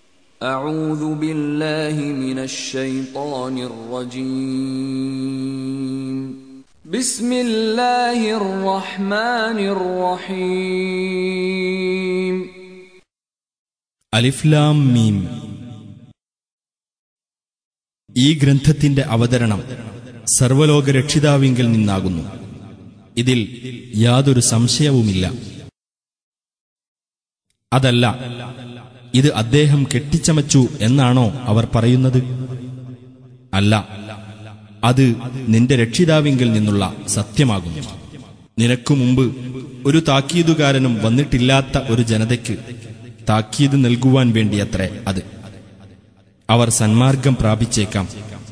أعوذ بالله من الشيطان الرجيم بسم الله الرحمن الرحيم അലിഫ്ലാം മീം ഈ ഗ്രന്ഥത്തിന്റെ അവതരണം സർവലോക രക്ഷിതാവിങ്കിൽ നിന്നാകുന്നു ഇതിൽ യാതൊരു സംശയവുമില്ല അതല്ല ഇത് അദ്ദേഹം കെട്ടിച്ചമച്ചു എന്നാണോ അവർ പറയുന്നത് അല്ല അത് നിന്റെ രക്ഷിതാവിങ്കിൽ നിന്നുള്ള സത്യമാകുന്നു നിനക്കു മുമ്പ് ഒരു താക്കീതുകാരനും വന്നിട്ടില്ലാത്ത ഒരു ജനതയ്ക്ക് താക്കീത് നൽകുവാൻ വേണ്ടിയത്രേ അത് അവർ സന്മാർഗം പ്രാപിച്ചേക്കാം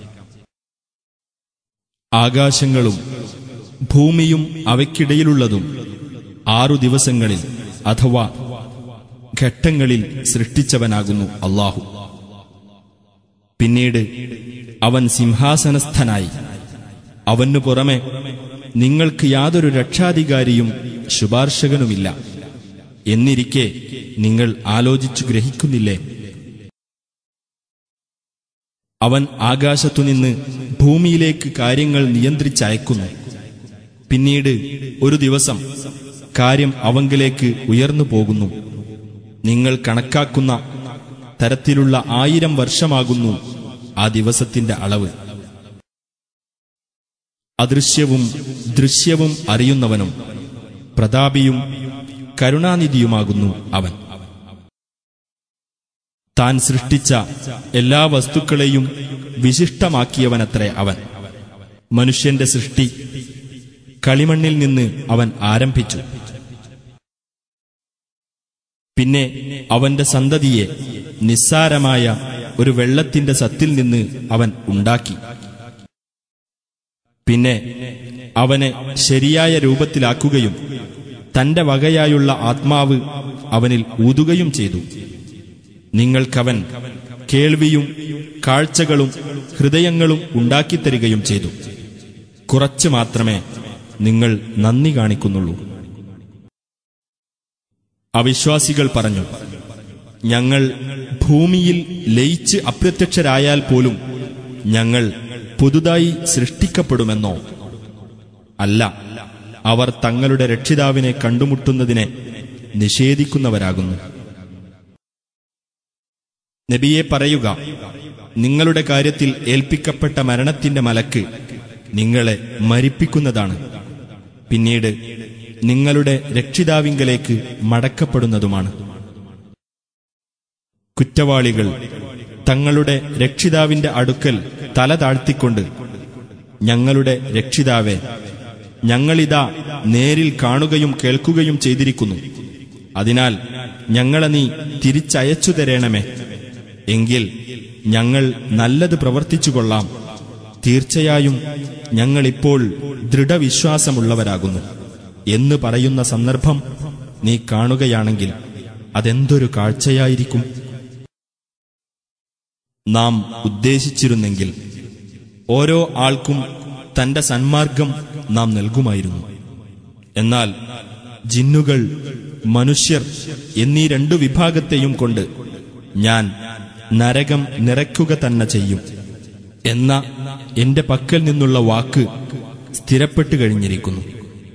ആകാശങ്ങളും ഭൂമിയും അവയ്ക്കിടയിലുള്ളതും ആറു ദിവസങ്ങളിൽ അഥവാ ഘട്ടങ്ങളിൽ സൃഷ്ടിച്ചവനാകുന്നു അള്ളാഹു പിന്നീട് അവൻ സിംഹാസനസ്ഥനായി അവനു പുറമെ നിങ്ങൾക്ക് യാതൊരു രക്ഷാധികാരിയും ശുപാർശകനുമില്ല എന്നിരിക്കെ നിങ്ങൾ ആലോചിച്ചു ഗ്രഹിക്കുന്നില്ലേ അവൻ ആകാശത്തുനിന്ന് ഭൂമിയിലേക്ക് കാര്യങ്ങൾ നിയന്ത്രിച്ചയക്കുന്നു പിന്നീട് ഒരു ദിവസം കാര്യം അവങ്കിലേക്ക് ഉയർന്നു പോകുന്നു നിങ്ങൾ കണക്കാക്കുന്ന തരത്തിലുള്ള ആയിരം വർഷമാകുന്നു ആ ദിവസത്തിന്റെ അളവ് അദൃശ്യവും ദൃശ്യവും അറിയുന്നവനും പ്രതാപിയും കരുണാനിധിയുമാകുന്നു അവൻ താൻ സൃഷ്ടിച്ച എല്ലാ വസ്തുക്കളെയും വിശിഷ്ടമാക്കിയവനത്രേ അവൻ മനുഷ്യന്റെ സൃഷ്ടി കളിമണ്ണിൽ നിന്ന് അവൻ ആരംഭിച്ചു പിന്നെ അവന്റെ സന്തതിയെ നിസ്സാരമായ ഒരു വെള്ളത്തിന്റെ സത്തിൽ നിന്ന് അവൻ ഉണ്ടാക്കി പിന്നെ അവനെ ശരിയായ രൂപത്തിലാക്കുകയും തന്റെ വകയായുള്ള ആത്മാവ് അവനിൽ ഊതുകയും ചെയ്തു നിങ്ങൾക്കവൻ കേൾവിയും കാഴ്ചകളും ഹൃദയങ്ങളും ഉണ്ടാക്കിത്തരികയും ചെയ്തു കുറച്ചു മാത്രമേ നിങ്ങൾ നന്ദി കാണിക്കുന്നുള്ളൂ അവിശ്വാസികൾ പറഞ്ഞു ഞങ്ങൾ ഭൂമിയിൽ ലയിച്ച് അപ്രത്യക്ഷരായാൽ പോലും ഞങ്ങൾ പുതുതായി സൃഷ്ടിക്കപ്പെടുമെന്നോ അല്ല അവർ തങ്ങളുടെ രക്ഷിതാവിനെ കണ്ടുമുട്ടുന്നതിനെ നിഷേധിക്കുന്നവരാകുന്നു നബിയെ പറയുക നിങ്ങളുടെ കാര്യത്തിൽ ഏൽപ്പിക്കപ്പെട്ട മരണത്തിന്റെ മലക്ക് നിങ്ങളെ മരിപ്പിക്കുന്നതാണ് പിന്നീട് നിങ്ങളുടെ രക്ഷിതാവിങ്കലേക്ക് മടക്കപ്പെടുന്നതുമാണ് കുറ്റവാളികൾ തങ്ങളുടെ രക്ഷിതാവിന്റെ അടുക്കൽ തല താഴ്ത്തിക്കൊണ്ട് ഞങ്ങളുടെ രക്ഷിതാവെ ഞങ്ങളിതാ നേരിൽ കാണുകയും കേൾക്കുകയും ചെയ്തിരിക്കുന്നു അതിനാൽ ഞങ്ങളെ നീ തിരിച്ചയച്ചു തരേണമേ എങ്കിൽ ഞങ്ങൾ നല്ലത് പ്രവർത്തിച്ചുകൊള്ളാം തീർച്ചയായും ഞങ്ങളിപ്പോൾ ദൃഢവിശ്വാസമുള്ളവരാകുന്നു എന്ന് പറയുന്ന സന്ദർഭം നീ കാണുകയാണെങ്കിൽ അതെന്തൊരു കാഴ്ചയായിരിക്കും നാം ഉദ്ദേശിച്ചിരുന്നെങ്കിൽ ഓരോ ആൾക്കും തന്റെ സന്മാർഗം നാം നൽകുമായിരുന്നു എന്നാൽ ജിന്നുകൾ മനുഷ്യർ എന്നീ രണ്ടു വിഭാഗത്തെയും കൊണ്ട് ഞാൻ നരകം നിറയ്ക്കുക തന്നെ ചെയ്യും എന്ന എന്റെ പക്കൽ നിന്നുള്ള വാക്ക് സ്ഥിരപ്പെട്ടു കഴിഞ്ഞിരിക്കുന്നു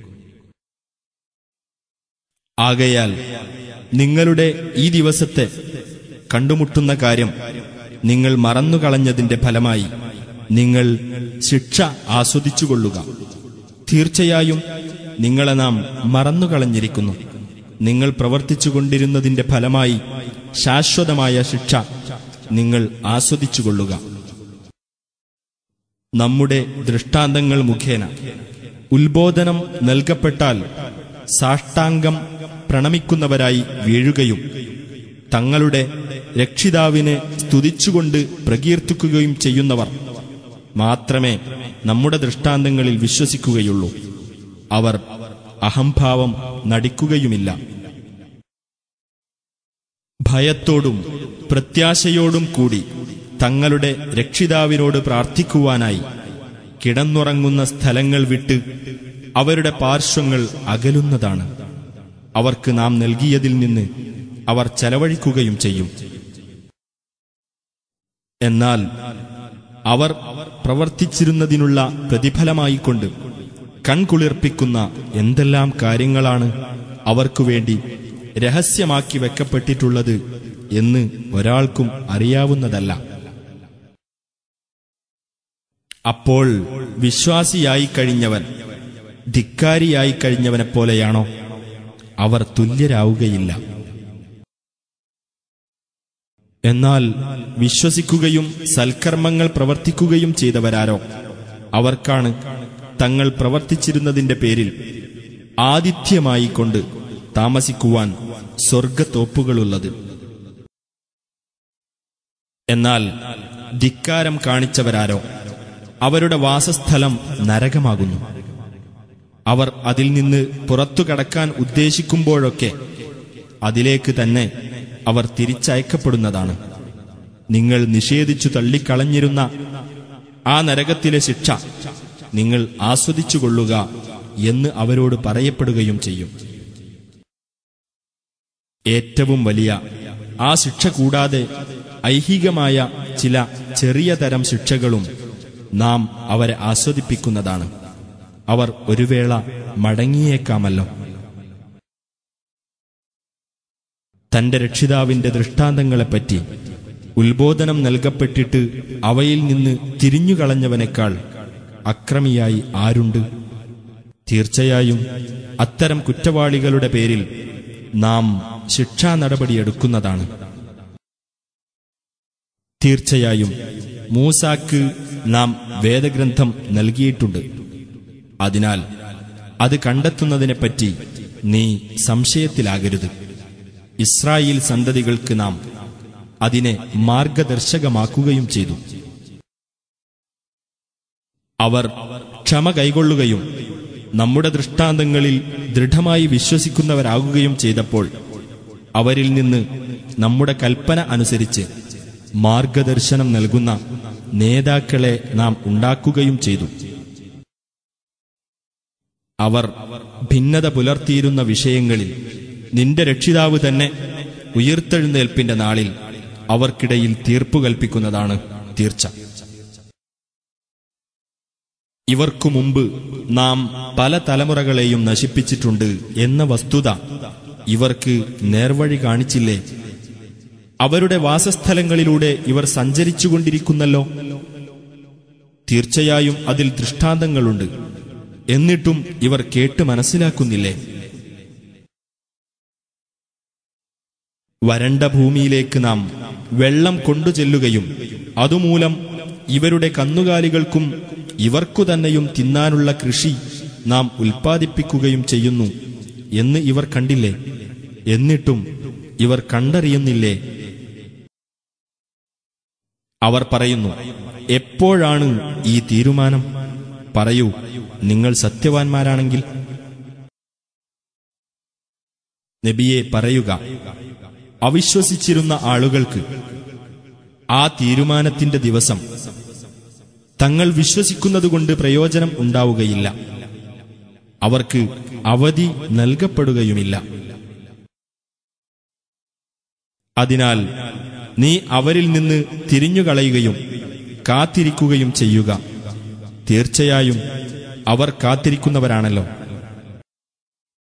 ആകയാൽ നിങ്ങളുടെ ഈ ദിവസത്തെ കണ്ടുമുട്ടുന്ന കാര്യം നിങ്ങൾ മറന്നുകളഞ്ഞതിന്റെ ഫലമായി നിങ്ങൾ ശിക്ഷ ആസ്വദിച്ചുകൊള്ളുക തീർച്ചയായും നിങ്ങളെ നാം മറന്നുകളഞ്ഞിരിക്കുന്നു നിങ്ങൾ പ്രവർത്തിച്ചുകൊണ്ടിരുന്നതിന്റെ ഫലമായി ശാശ്വതമായ ശിക്ഷ നിങ്ങൾ ആസ്വദിച്ചുകൊള്ളുക നമ്മുടെ ദൃഷ്ടാന്തങ്ങൾ മുഖേന ഉത്ബോധനം നൽകപ്പെട്ടാൽ സാഷ്ടാംഗം പ്രണമിക്കുന്നവരായി വീഴുകയും തങ്ങളുടെ രക്ഷിതാവിനെ സ്തുതിച്ചുകൊണ്ട് പ്രകീർത്തിക്കുകയും ചെയ്യുന്നവർ മാത്രമേ നമ്മുടെ ദൃഷ്ടാന്തങ്ങളിൽ വിശ്വസിക്കുകയുള്ളൂ അവർ അഹംഭാവം നടിക്കുകയുമില്ല ഭയത്തോടും പ്രത്യാശയോടും കൂടി തങ്ങളുടെ രക്ഷിതാവിനോട് പ്രാർത്ഥിക്കുവാനായി കിടന്നുറങ്ങുന്ന സ്ഥലങ്ങൾ വിട്ട് അവരുടെ പാർശ്വങ്ങൾ അകലുന്നതാണ് അവർക്ക് നാം നൽകിയതിൽ നിന്ന് അവർ ചെലവഴിക്കുകയും ചെയ്യും എന്നാൽ അവർ പ്രവർത്തിച്ചിരുന്നതിനുള്ള പ്രതിഫലമായിക്കൊണ്ട് കൺകുളിർപ്പിക്കുന്ന എന്തെല്ലാം കാര്യങ്ങളാണ് അവർക്കു വേണ്ടി രഹസ്യമാക്കി വെക്കപ്പെട്ടിട്ടുള്ളത് എന്ന് ഒരാൾക്കും അറിയാവുന്നതല്ല അപ്പോൾ വിശ്വാസിയായി കഴിഞ്ഞവൻ ധിക്കാരിയായി കഴിഞ്ഞവനെ പോലെയാണോ അവർ തുല്യരാവുകയില്ല എന്നാൽ വിശ്വസിക്കുകയും സൽക്കർമ്മങ്ങൾ പ്രവർത്തിക്കുകയും ചെയ്തവരാരോ അവർക്കാണ് തങ്ങൾ പ്രവർത്തിച്ചിരുന്നതിന്റെ പേരിൽ ആതിഥ്യമായി കൊണ്ട് താമസിക്കുവാൻ സ്വർഗത്തോപ്പുകളുള്ളത് എന്നാൽ ധിക്കാരം കാണിച്ചവരാരോ അവരുടെ വാസസ്ഥലം നരകമാകുന്നു അവർ അതിൽ നിന്ന് പുറത്തു കടക്കാൻ ഉദ്ദേശിക്കുമ്പോഴൊക്കെ അതിലേക്ക് തന്നെ അവർ തിരിച്ചയക്കപ്പെടുന്നതാണ് നിങ്ങൾ നിഷേധിച്ചു തള്ളിക്കളഞ്ഞിരുന്ന ആ നരകത്തിലെ ശിക്ഷ നിങ്ങൾ ആസ്വദിച്ചുകൊള്ളുക എന്ന് അവരോട് പറയപ്പെടുകയും ചെയ്യും ഏറ്റവും വലിയ ആ ശിക്ഷ കൂടാതെ ഐഹികമായ ചില ചെറിയ തരം ശിക്ഷകളും നാം അവരെ ആസ്വദിപ്പിക്കുന്നതാണ് അവർ ഒരു വേള മടങ്ങിയേക്കാമല്ലോ തന്റെ രക്ഷിതാവിന്റെ ദൃഷ്ടാന്തങ്ങളെപ്പറ്റി ഉത്ബോധനം നൽകപ്പെട്ടിട്ട് അവയിൽ നിന്ന് തിരിഞ്ഞുകളഞ്ഞവനേക്കാൾ അക്രമിയായി ആരുണ്ട് തീർച്ചയായും അത്തരം കുറ്റവാളികളുടെ പേരിൽ നാം ശിക്ഷാ നടപടിയെടുക്കുന്നതാണ് തീർച്ചയായും മൂസാക്ക് നാം വേദഗ്രന്ഥം നൽകിയിട്ടുണ്ട് അതിനാൽ അത് കണ്ടെത്തുന്നതിനെപ്പറ്റി നീ സംശയത്തിലാകരുത് ഇസ്രായേൽ സന്തതികൾക്ക് നാം അതിനെ മാർഗദർശകമാക്കുകയും ചെയ്തു അവർ ക്ഷമ കൈകൊള്ളുകയും നമ്മുടെ ദൃഷ്ടാന്തങ്ങളിൽ ദൃഢമായി വിശ്വസിക്കുന്നവരാകുകയും ചെയ്തപ്പോൾ അവരിൽ നിന്ന് നമ്മുടെ കൽപ്പന അനുസരിച്ച് മാർഗദർശനം നൽകുന്ന നേതാക്കളെ നാം ഉണ്ടാക്കുകയും ചെയ്തു അവർ ഭിന്നത പുലർത്തിയിരുന്ന വിഷയങ്ങളിൽ നിന്റെ രക്ഷിതാവ് തന്നെ ഉയർത്തെഴുന്നേൽപ്പിന്റെ നാളിൽ അവർക്കിടയിൽ തീർപ്പു കൽപ്പിക്കുന്നതാണ് തീർച്ച ഇവർക്കു മുമ്പ് നാം പല തലമുറകളെയും നശിപ്പിച്ചിട്ടുണ്ട് എന്ന വസ്തുത ഇവർക്ക് നേർവഴി കാണിച്ചില്ലേ അവരുടെ വാസസ്ഥലങ്ങളിലൂടെ ഇവർ സഞ്ചരിച്ചുകൊണ്ടിരിക്കുന്നല്ലോ തീർച്ചയായും അതിൽ ദൃഷ്ടാന്തങ്ങളുണ്ട് എന്നിട്ടും ഇവർ കേട്ട് മനസ്സിലാക്കുന്നില്ലേ വരണ്ട ഭൂമിയിലേക്ക് നാം വെള്ളം കൊണ്ടുചെല്ലുകയും അതുമൂലം ഇവരുടെ കന്നുകാലികൾക്കും ഇവർക്കു തന്നെയും തിന്നാനുള്ള കൃഷി നാം ഉൽപ്പാദിപ്പിക്കുകയും ചെയ്യുന്നു എന്ന് ഇവർ കണ്ടില്ലേ എന്നിട്ടും ഇവർ കണ്ടറിയുന്നില്ലേ അവർ പറയുന്നു എപ്പോഴാണ് ഈ തീരുമാനം പറയൂ നിങ്ങൾ സത്യവാൻമാരാണെങ്കിൽ നബിയെ പറയുക അവിശ്വസിച്ചിരുന്ന ആളുകൾക്ക് ആ തീരുമാനത്തിന്റെ ദിവസം തങ്ങൾ വിശ്വസിക്കുന്നതുകൊണ്ട് പ്രയോജനം ഉണ്ടാവുകയില്ല അവർക്ക് അവധി നൽകപ്പെടുകയുമില്ല അതിനാൽ നീ അവരിൽ നിന്ന് തിരിഞ്ഞുകളയുകയും കാത്തിരിക്കുകയും ചെയ്യുക തീർച്ചയായും അവർ കാത്തിരിക്കുന്നവരാണല്ലോ